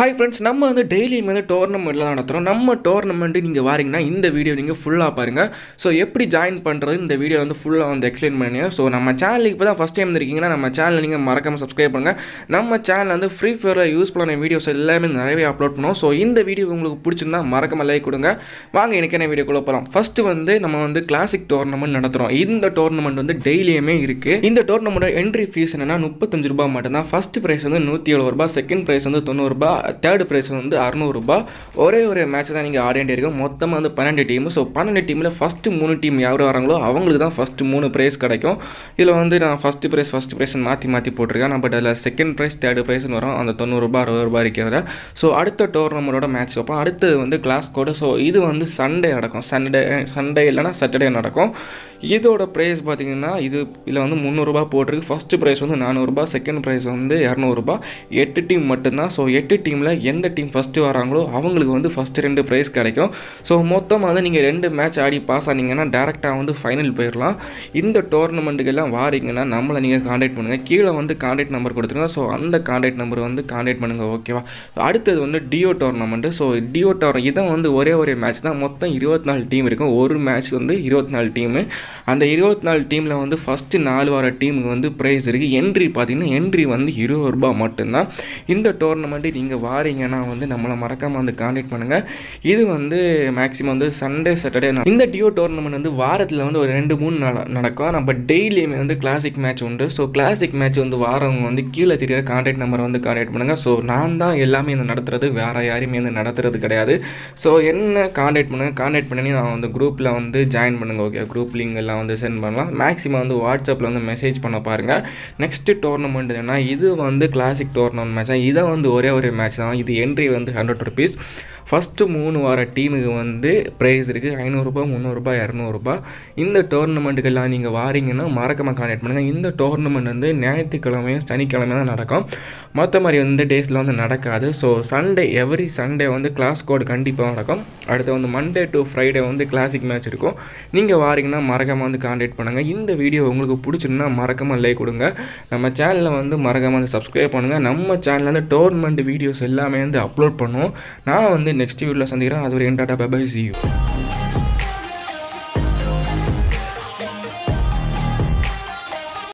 hi friends நம்ம வந்து டெய்லியும் வந்து டோர்னமெண்ட்டில் தான் நடத்துகிறோம் நம்ம டோர்னமெண்ட்டு நீங்கள் வாரீங்கன்னா இந்த வீடியோ நீங்கள் ஃபுல்லாக பாருங்கள் ஸோ எப்படி ஜாயின் பண்ணுறது இந்த வீடியோ வந்து ஃபுல்லாக வந்து எக்ஸ்பிளைன் பண்ணுங்க ஸோ நம்ம சேனலுக்கு இப்போ தான் ஃபஸ்ட் டைம் இருக்கீங்கன்னா நம்ம சேனலை நீங்கள் மறக்காமல் சப்ஸ்கிரைப் பண்ணுங்கள் நம்ம சேனல் வந்து ஃப்ரீ ஃபயரில் யூஸ்ஃபுல்லான வீடியோஸ் எல்லாமே நிறையவே அப்லோட் பண்ணுவோம் ஸோ இந்த வீடியோ உங்களுக்கு பிடிச்சிருந்தா மறக்காம லைக் கொடுங்க வாங்க எனக்கு என்ன வீடியோக்குள்ளே போகலாம் ஃபஸ்ட்டு வந்து நம்ம வந்து கிளாசிக் டோர்னமெண்ட் நடத்துகிறோம் இந்த டோர்னமெண்ட் வந்து டெய்லியுமே இருக்குது இந்த டோர்னமெண்ட் என்ட்ரி ஃபீஸ் என்னன்னா முப்பத்தஞ்சு ரூபாய் மட்டும்தான் ஃபஸ்ட் ப்ரைஸ் வந்து நூற்றி எழுபது ரூபாய் செகண்ட் ப்ரைஸ் வந்து தொண்ணூறுரூபா தேர்ட் ப்ரைஸ் வந்து அறநூறுபா ஒரே ஒரு மேட்ச் தான் நீங்கள் ஆட வேண்டியிருக்கும் மொத்தமாக வந்து பன்னெண்டு டீம் ஸோ பன்னெண்டு டீமில் ஃபஸ்ட்டு மூணு டீம் யார் வராங்களோ அவங்களுக்கு தான் ஃபஸ்ட்டு மூணு ப்ரைஸ் கிடைக்கும் இதில் வந்து நான் ஃபஸ்ட்டு ப்ரைஸ் ஃபஸ்ட்டு ப்ரைஸ் மாற்றி மாற்றி போட்டிருக்கேன் நான் பட் அதில் செகண்ட் ப்ரைஸ் தேர்டு ப்ரைஸ்னு வரும் அந்த தொண்ணூறுரூபா அறுபது ரூபாய் இருக்கிறத ஸோ அடுத்த டோர்னமெண்ட்டோட மேட்ச் வைப்போம் அடுத்தது வந்து கிளாஸ் கோடு ஸோ இது வந்து சண்டே நடக்கும் சண்டே சண்டே இல்லைனா சாட்டர்டே நடக்கும் இதோட ப்ரைஸ் பார்த்தீங்கன்னா இது இதில் வந்து முந்நூறுரூபா போட்டிருக்கு ஃபஸ்ட்டு ப்ரைஸ் வந்து நானூறுரூபா செகண்ட் ப்ரைஸ் வந்து இரநூறுபா எட்டு டீம் மட்டும்தான் ஸோ எட்டு டீமில் எந்த டீம் ஃபஸ்ட்டு வராங்களோ அவங்களுக்கு வந்து ஃபஸ்ட்டு ரெண்டு ப்ரைஸ் கிடைக்கும் ஸோ மொத்தமாக வந்து நீங்கள் ரெண்டு மேட்ச் ஆடி பாஸ் ஆனீங்கன்னா டேரெக்டாக வந்து ஃபைனல் போயிடலாம் இந்த டோர்னமெண்ட்டுக்கெல்லாம் வாரீங்கன்னா நம்மளை நீங்கள் காண்டாக்ட் பண்ணுங்கள் கீழே வந்து காண்டாக்ட் நம்பர் கொடுத்துருங்க ஸோ அந்த காண்டாக்ட் நம்பர் வந்து காண்டாக்ட் பண்ணுங்கள் ஓகேவா அடுத்தது வந்து duo tournament so duo tour இதான் வந்து ஒரே ஒரே மேட்ச் தான் மொத்தம் இருபத்தி நாலு டீம் இருக்கும் ஒரு மேட்ச் வந்து இருபத்தி நாலு டீமு அந்த இருபத்தி நாலு டீமில் வந்து ஃபஸ்ட்டு நாலு வார டீமுக்கு வந்து ப்ரைஸ் இருக்குது என்ட்ரி பார்த்தீங்கன்னா என்ட்ரி வந்து இருபது ரூபா மட்டும்தான் இந்த டோர்னமெண்ட்டு நீங்கள் வாரீங்கன்னா வந்து நம்மளை மறக்காமல் வந்து காண்டாக்ட் பண்ணுங்கள் இது வந்து மேக்ஸிமம் வந்து சண்டே சாட்டர்டே இந்த டியோ டோர்னமெண்ட் வந்து வாரத்தில் வந்து ஒரு ரெண்டு மூணு நட நடக்கும் நம்ம டெய்லியுமே வந்து கிளாசிக் மேட்ச் உண்டு ஸோ கிளாசிக் மேட்ச் வந்து வாரவங்க வந்து கீழே தெரியிற காண்டாக்ட் நம்பர் வந்து காண்டாக்ட் பண்ணுங்கள் ஸோ நான் தான் எல்லாமே இந்த நடத்துறது வேறு யாரையுமே வந்து நடத்துறது கிடையாது ஸோ என்ன காண்டாக்ட் பண்ணுங்கள் காண்டாக்ட் பண்ணி நான் வந்து குரூப்பில் வந்து ஜாயின் பண்ணுங்கள் ஓகே குரூப் லிங்க் எல்லாம் வந்து சென்ட் பண்ணலாம் மேக்ஸிமம் வந்து வாட்ஸ்அப்பில் வந்து மெசேஜ் பண்ண பாருங்கள் நெக்ஸ்ட்டு டோர்னமெண்ட் என்னன்னா இது வந்து கிளாசிக் டோர்னமெண்ட் மேட்ச் தான் இதை வந்து ஒரே ஒரு மேட்ச் தான் இது என்ட்ரி வந்து ஹண்ட்ரட் ருபீஸ் ஃபஸ்ட்டு மூணு வார டீமுக்கு வந்து ப்ரைஸ் இருக்குது ஐநூறுரூபா முந்நூறுரூபா இரநூறுபா இந்த டோர்னமெண்ட்டுக்கெல்லாம் நீங்கள் வாரீங்கன்னா மறக்காம கான்டாக்ட் பண்ணுங்கள் இந்த டோர்னமெண்ட் வந்து ஞாயிற்றுக்கிழமையும் சனிக்கிழமை தான் நடக்கும் மற்ற மாதிரி வந்து டேஸில் வந்து நடக்காது ஸோ சண்டே எவ்ரி சண்டே வந்து கிளாஸ் கோட் கண்டிப்பாக நடக்கும் அடுத்து வந்து மண்டே டு ஃப்ரைடே வந்து கிளாசிக் மேட்ச் இருக்கும் நீங்கள் வாரீங்கன்னா மறக்காமல் வந்து கான்டாக்ட் பண்ணுங்கள் இந்த வீடியோ உங்களுக்கு பிடிச்சிருந்தா மறக்காமல் லைக் கொடுங்க நம்ம சேனலில் வந்து மறக்காமல் வந்து சப்ஸ்கிரைப் பண்ணுங்கள் நம்ம சேனலில் வந்து டோர்னமெண்ட் வீடியோஸ் எல்லாமே வந்து அப்லோட் பண்ணுவோம் நான் வந்து நெக்ஸ்ட் வீடியோவில் சந்திக்கிறேன் அது ஒரு டாட்டா பை சி யூ